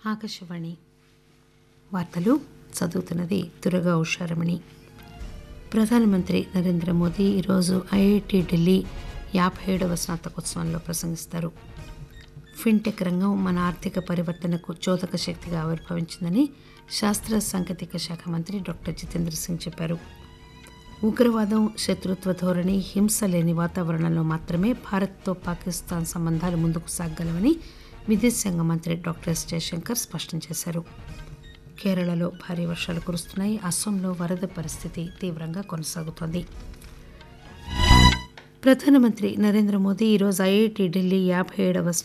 ఆకాశవాణి వార్తలు చదువుతున్నది దుర్గా ఉషారమణి ప్రధానమంత్రి నరేంద్ర మోదీ ఈరోజు ఐఐటి ఢిల్లీ యాభై ఏడవ స్నాతకోత్సవంలో ప్రసంగిస్తారు ఫిన్టెక్ రంగం మన ఆర్థిక పరివర్తనకు చోదక శక్తిగా ఆవిర్భవించిందని శాస్త్ర సాంకేతిక శాఖ మంత్రి డాక్టర్ జితేంద్ర సింగ్ చెప్పారు ఉగ్రవాదం శత్రుత్వ ధోరణి హింస లేని వాతావరణంలో మాత్రమే భారత్తో పాకిస్తాన్ సంబంధాలు ముందుకు సాగగలవని విదేశాంగ మంత్రి డాక్టర్ ఎస్ జయశంకర్ స్పష్టం చేశారు కేరళలో భారీ వర్షాలు కురుస్తున్నాయి అస్సోంలో వరద పరిస్థితి తీవ్రంగా కొనసాగుతోంది ప్రధానమంత్రి నరేంద్ర మోదీ ఈరోజు ఐఐటి ఢిల్లీ యాభై ఏడవ